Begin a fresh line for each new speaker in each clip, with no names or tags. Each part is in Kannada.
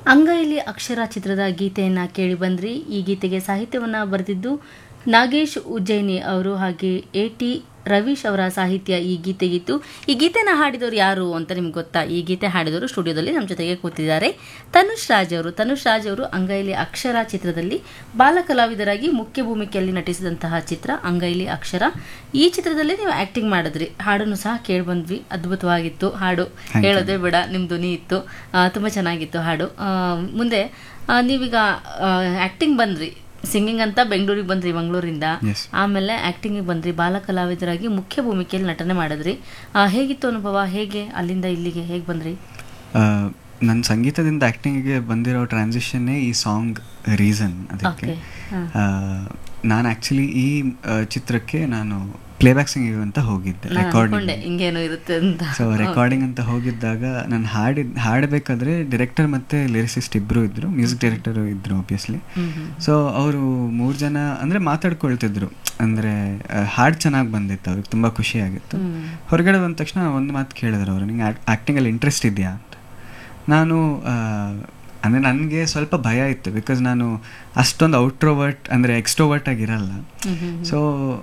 ಅಂಗೈಲಿ ಅಕ್ಷರ ಚಿತ್ರದ ಗೀತೆಯನ್ನು ಕೇಳಿ ಬಂದ್ರಿ ಈ ಗೀತೆಗೆ ಸಾಹಿತ್ಯವನ್ನು ಬರೆದಿದ್ದು ನಾಗೇಶ್ ಉಜ್ಜಯಿನಿ ಅವರು ಹಾಗೆ ಎ ಟಿ ರವೀಶ್ ಅವರ ಸಾಹಿತ್ಯ ಈ ಗೀತೆಗಿತ್ತು ಈ ಗೀತೆನ ಹಾಡಿದವರು ಯಾರು ಅಂತ ನಿಮ್ಗೆ ಗೊತ್ತಾ ಈ ಗೀತೆ ಹಾಡಿದವರು ಸ್ಟುಡಿಯೋದಲ್ಲಿ ನಮ್ಮ ಜೊತೆಗೆ ಕೂತಿದ್ದಾರೆ ತನುಷ್ ರಾಜ್ ಅವರು ತನುಷ್ ರಾಜ್ ಅವರು ಅಂಗೈಲಿ ಅಕ್ಷರ ಚಿತ್ರದಲ್ಲಿ ಬಾಲ ಕಲಾವಿದರಾಗಿ ಮುಖ್ಯ ಭೂಮಿಕೆಯಲ್ಲಿ ನಟಿಸಿದಂತಹ ಚಿತ್ರ ಅಂಗೈಲಿ ಅಕ್ಷರ ಈ ಚಿತ್ರದಲ್ಲಿ ನೀವು ಆಕ್ಟಿಂಗ್ ಮಾಡಿದ್ರಿ ಹಾಡನ್ನು ಸಹ ಕೇಳಿ ಬಂದ್ವಿ ಅದ್ಭುತವಾಗಿತ್ತು ಹಾಡು
you.
ಹೇಳೋದೇ ಬೇಡ ನಿಮ್ಮ ಧ್ವನಿ ಇತ್ತು ಆ, ತುಂಬ ಚೆನ್ನಾಗಿತ್ತು ಹಾಡು ಆ, ಮುಂದೆ ಆ, ನೀವೀಗ ಆ್ಯಕ್ಟಿಂಗ್ ಬಂದ್ರಿ ಸಿಂಗಿಂಗ್ ಅಂತ ಬೆಂಗಳೂರಿಗೆ ಬಂದ್ರಿ ಮಂಗಳೂರಿಂದ
Yes.
ಆಮೇಲೆ ಆ್ಯಕ್ಟಿಂಗಿಗೆ ಬಂದ್ರಿ ಬಾಲ ಕಲಾವಿದರಾಗಿ ಮುಖ್ಯ ಭೂಮಿಕೆಯಲ್ಲಿ ನಟನೆ ಮಾಡಿದ್ರಿ ಆ, ಹೇಗಿತ್ತು ಅನುಭವ ಹೇಗೆ ಅಲ್ಲಿಂದ ಇಲ್ಲಿಗೆ ಹೇಗೆ ಬಂದ್ರಿ
ನನ್ನ ಸಂಗೀತದಿಂದ ಆ್ಯಕ್ಟಿಂಗಿಗೆ ಬಂದಿರೋ ಟ್ರಾನ್ಸಿಷನ್ನೇ ಈ ಸಾಂಗ್ ರೀಸನ್ ಅದಕ್ಕೆ
Okay. ಹಾ.
ನಾನು ಆ್ಯಕ್ಚುಲಿ ಈ ಆ, ಚಿತ್ರಕ್ಕೆ ನಾನು ಪ್ಲೇಬ್ಯಾಕ್ ಸಿಂಗಿಂಗ್ ಅಂತ ಹೋಗಿದ್ದೆ
ನಾನು ಅನ್ಕೊಂಡೆ
ರೆಕಾರ್ಡಿಂಗ್
ಹಿಂಗೇನೋ ಇರುತ್ತೆ ಅಂತ
ಸೊ ರೆಕಾರ್ಡಿಂಗ್ ಅಂತ ಹೋಗಿದ್ದಾಗ ನಾನು ಹಾಡಿದ್ ಹಾಡಬೇಕಾದ್ರೆ ಡೈರೆಕ್ಟರ್ ಮತ್ತು ಲಿರಿಸಿಸ್ಟ್ ಇಬ್ಬರು ಇದ್ದರು ಮ್ಯೂಸಿಕ್ ಡೈರೆಕ್ಟರ್ ಇದ್ದರು ಆಬ್ವಿಯಸ್ಲಿ
ಹ್ಮ್ ಹ್ಮ್.
ಸೊ ಅವರು ಮೂರು ಜನ ಅಂದರೆ ಮಾತಾಡ್ಕೊಳ್ತಿದ್ರು ಅಂದರೆ ಹಾಡು ಚೆನ್ನಾಗಿ ಬಂದಿತ್ತು ಅವ್ರಿಗೆ ತುಂಬ ಖುಷಿಯಾಗಿತ್ತು
ಹ್ಮ್.
ಹೊರಗಡೆ ಬಂದ ತಕ್ಷಣ ಒಂದು ಮಾತು ಕೇಳಿದ್ರು ಅವರು ನಿಂಗೆ ಆ್ಯಕ್ಟಿಂಗಲ್ಲಿ ಇಂಟ್ರೆಸ್ಟ್ ಇದೆಯಾ ಅಂತ ನಾನು ಅಂದರೆ ನನಗೆ ಸ್ವಲ್ಪ ಭಯ ಇತ್ತು ಬಿಕಾಸ್ ನಾನು ಅಷ್ಟೊಂದು ಔಟ್ರೋವರ್ಟ್ ಅಂದರೆ ಎಕ್ಸ್ಟ್ರೋವರ್ಟ್ ಆಗಿರಲ್ಲ
ಹ್ಮ್ ಹ್ಮ್ ಹ್ಮ್.
ಸೊ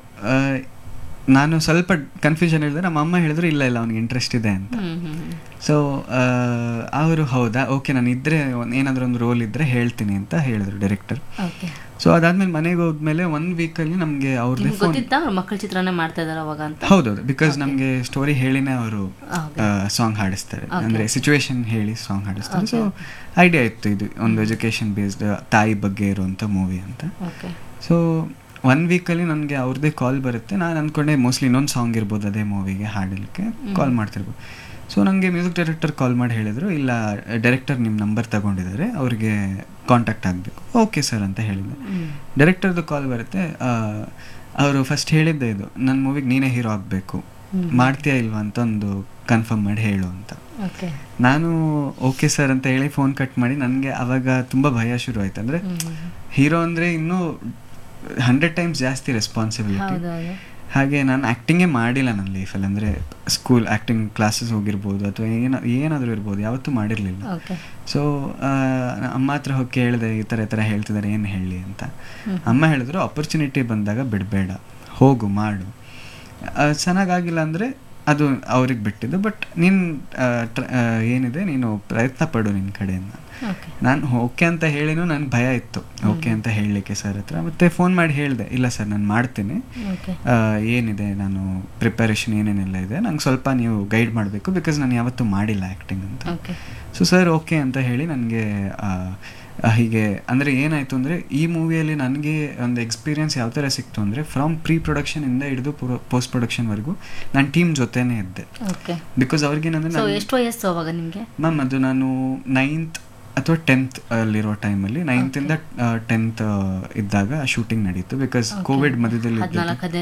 ನಾನು ಸ್ವಲ್ಪ ಕನ್ಫ್ಯೂಷನ್ ಹೇಳಿದ್ರೆ ನಮ್ಮ ಅಮ್ಮ ಹೇಳಿದ್ರು ಇಲ್ಲ ಇಲ್ಲ ಅವ್ನಿಗೆ ಇಂಟ್ರೆಸ್ಟ್ ಇದೆ ಅಂತ
ಹ್ಮ್ ಹ್ಮ್ ಹ್ಮ್.
ಸೊ ಅವರು ಹೌದಾ ಓಕೆ ನಾನು ಇದ್ದರೆ ಏನಾದರೂ ಒಂದು ರೋಲ್ ಇದ್ದರೆ ಹೇಳ್ತೀನಿ ಅಂತ ಹೇಳಿದ್ರು ಡೈರೆಕ್ಟರ್
ಓಕೆ
ಸೊ ಅದಾದ್ಮೇಲೆ ಮನೆಗೆ ಹೋದ್ಮೇಲೆ ಒನ್ ವೀಕಲ್ಲಿ ನಮಗೆ ಅವ್ರದ್ದೇ
ನಿಮ್ಗೆ
ಫೋನ್
ಗೊತ್ತಿತ್ತಾ ಅವ್ರ ಮಕ್ಕಳ ಚಿತ್ರನೇ ಮಾಡ್ತಾ ಇದಾರೆ ಅವಾಗ ಅಂತ
ಹೌದೌದು ಬಿಕಾಸ್ ನಮಗೆ ಸ್ಟೋರಿ ಹೇಳಿನೇ ಅವರು
Okay.
ಸಾಂಗ್ ಹಾಡಿಸ್ತಾರೆ
Okay.
ಅಂದರೆ ಸಿಚುವೇಶನ್ ಹೇಳಿ ಸಾಂಗ್ ಹಾಡಿಸ್ತಾರೆ
Okay.
ಸೊ ಐಡಿಯಾ ಇತ್ತು ಇದು ಒಂದು ಎಜುಕೇಷನ್ ಬೇಸ್ಡ್ ತಾಯಿ ಬಗ್ಗೆ ಇರುವಂಥ ಮೂವಿ ಅಂತ
ಓಕೆ
ಸೊ ಒನ್ ವೀಕಲ್ಲಿ ನನಗೆ ಅವ್ರದ್ದೇ ಕಾಲ್ ಬರುತ್ತೆ ನಾನು ಅಂದ್ಕೊಂಡೆ ಮೋಸ್ಟ್ಲಿ ಇನ್ನೊಂದು ಸಾಂಗ್ ಇರ್ಬೋದು ಅದೇ ಮೂವಿಗೆ ಹಾಡಲಿಕ್ಕೆ ಕಾಲ್ ಮಾಡ್ತಿರ್ಬೋದು ಸೊ ನನಗೆ ಮ್ಯೂಸಿಕ್ ಡೈರೆಕ್ಟರ್ ಕಾಲ್ ಮಾಡಿ ಹೇಳಿದರು ಇಲ್ಲ ಡೈರೆಕ್ಟರ್ ನಿಮ್ಮ ನಂಬರ್ ತಗೊಂಡಿದ್ದಾರೆ ಅವ್ರಿಗೆ ಕಾಂಟ್ಯಾಕ್ಟ್ ಆಗಬೇಕು ಓಕೆ ಸರ್ ಅಂತ ಹೇಳಿದೆ
ಹ್ಮ್.
ಡೈರೆಕ್ಟರ್ದು ಕಾಲ್ ಬರುತ್ತೆ ಅವರು ಫಸ್ಟ್ ಹೇಳಿದ್ದೆ ಇದು ನನ್ನ ಮೂವಿಗೆ ನೀನೇ ಹೀರೋ ಆಗಬೇಕು
ಹ್ಮ್.
ಮಾಡ್ತೀಯಾ ಇಲ್ವಾ ಅಂತ ಒಂದು ಕನ್ಫರ್ಮ್ ಮಾಡಿ ಹೇಳು ಅಂತ
ಓಕೆ
ನಾನು ಓಕೆ ಸರ್ ಅಂತ ಹೇಳಿ ಫೋನ್ ಕಟ್ ಮಾಡಿ ನನಗೆ ಅವಾಗ ತುಂಬ ಭಯ ಶುರು ಆಯ್ತು ಅಂದರೆ
ಹ್ಮ್ ಹ್ಮ್.
ಹೀರೋ ಅಂದರೆ ಇನ್ನೂ ಹಂಡ್ರೆಡ್ ಟೈಮ್ಸ್ ಜಾಸ್ತಿ ರೆಸ್ಪಾನ್ಸಿಬಿಲಿಟಿ
ಹೌದೌದು
ಹಾಗೆ ನಾನು ಆ್ಯಕ್ಟಿಂಗೇ ಮಾಡಿಲ್ಲ ನನ್ನ ಲೈಫಲ್ಲಿ ಅಂದರೆ ಸ್ಕೂಲ್ ಆ್ಯಕ್ಟಿಂಗ್ ಕ್ಲಾಸಸ್ ಹೋಗಿರ್ಬೋದು ಅಥವಾ ಏನ ಏನಾದರೂ ಇರ್ಬೋದು ಯಾವತ್ತೂ ಮಾಡಿರಲಿಲ್ಲ
ಓಕೆ
ಸೊ ಅಮ್ಮ ಹತ್ರ ಹೋಗಿ ಕೇಳಿದೆ ಈ ಥರ ಈ ಥರ ಹೇಳ್ತಿದ್ದಾರೆ ಏನು ಹೇಳಿ ಅಂತ
ಹ್ಮ್.
ಅಮ್ಮ ಹೇಳಿದ್ರು ಅಪರ್ಚುನಿಟಿ ಬಂದಾಗ ಬಿಡಬೇಡ ಹೋಗು ಮಾಡು ಆ, ಚೆನ್ನಾಗಾಗಿಲ್ಲ ಅಂದರೆ ಅದು ಅವ್ರಿಗೆ ಬಿಟ್ಟಿದ್ದು ಬಟ್ ನೀನು ಏನಿದೆ ನೀನು ಪ್ರಯತ್ನ ಪಡು ನಿನ್ನ ಕಡೆಯಿಂದ
ಓಕೆ
ನಾನು ಓಕೆ ಅಂತ ಹೇಳಿನೂ ನನಗೆ ಭಯ ಇತ್ತು ಓಕೆ ಅಂತ ಹೇಳಲಿಕ್ಕೆ ಸರ್ ಹತ್ರ ಮತ್ತೆ ಫೋನ್ ಮಾಡಿ ಹೇಳಿದೆ ಇಲ್ಲ ಸರ್ ನಾನು ಮಾಡ್ತೀನಿ
ಓಕೆ
ಆ, ಏನಿದೆ ನಾನು ಪ್ರಿಪರೇಷನ್ ಏನೇನೆಲ್ಲ ಇದೆ ನಂಗೆ ಸ್ವಲ್ಪ ನೀವು ಗೈಡ್ ಮಾಡಬೇಕು ಬಿಕಾಸ್ ನಾನು ಯಾವತ್ತೂ ಮಾಡಿಲ್ಲ ಆ್ಯಕ್ಟಿಂಗ್ ಅಂತ
ಓಕೆ
ಸೊ ಸರ್ ಓಕೆ ಅಂತ ಹೇಳಿ ನನಗೆ ಹೀಗೆ ಅಂದರೆ ಏನಾಯಿತು ಅಂದರೆ ಈ ಮೂವಿಯಲ್ಲಿ ನನಗೆ ಒಂದು ಎಕ್ಸ್ಪೀರಿಯನ್ಸ್ ಯಾವ ಥರ ಸಿಕ್ತು ಅಂದರೆ ಫ್ರಮ್ ಪ್ರೀ ಪ್ರೊಡಕ್ಷನಿಂದ ಹಿಡಿದು ಪೋಸ್ಟ್ ಪ್ರೊಡಕ್ಷನ್ವರೆಗೂ ನಾನು ಟೀಮ್ ಜೊತೆನೇ ಇದ್ದೆ
ಓಕೆ
ಬಿಕಾಸ್ ಅವ್ರಿಗೇನಂದರೆ
ಸೊ
ನಾನು
ಎಷ್ಟು ವಯಸ್ಸು ಅವಾಗ ನಿಮಗೆ
ಮ್ಯಾಮ್ ಅದು ನಾನು ನೈನ್ತ್ ಅಥವಾ ಟೆಂತ್ ಅಲ್ಲಿರೋ ಟೈಮಲ್ಲಿ ನೈನ್ತಿಂದ ಟೆಂತ್ ಇದ್ದಾಗ ಶೂಟಿಂಗ್ ನಡೀತು ಬಿಕಾಸ್ ಕೋವಿಡ್ ಮಧ್ಯದಲ್ಲಿ ಇದ್ದಿದ್ದು.
ಹದಿನಾಲ್ಕು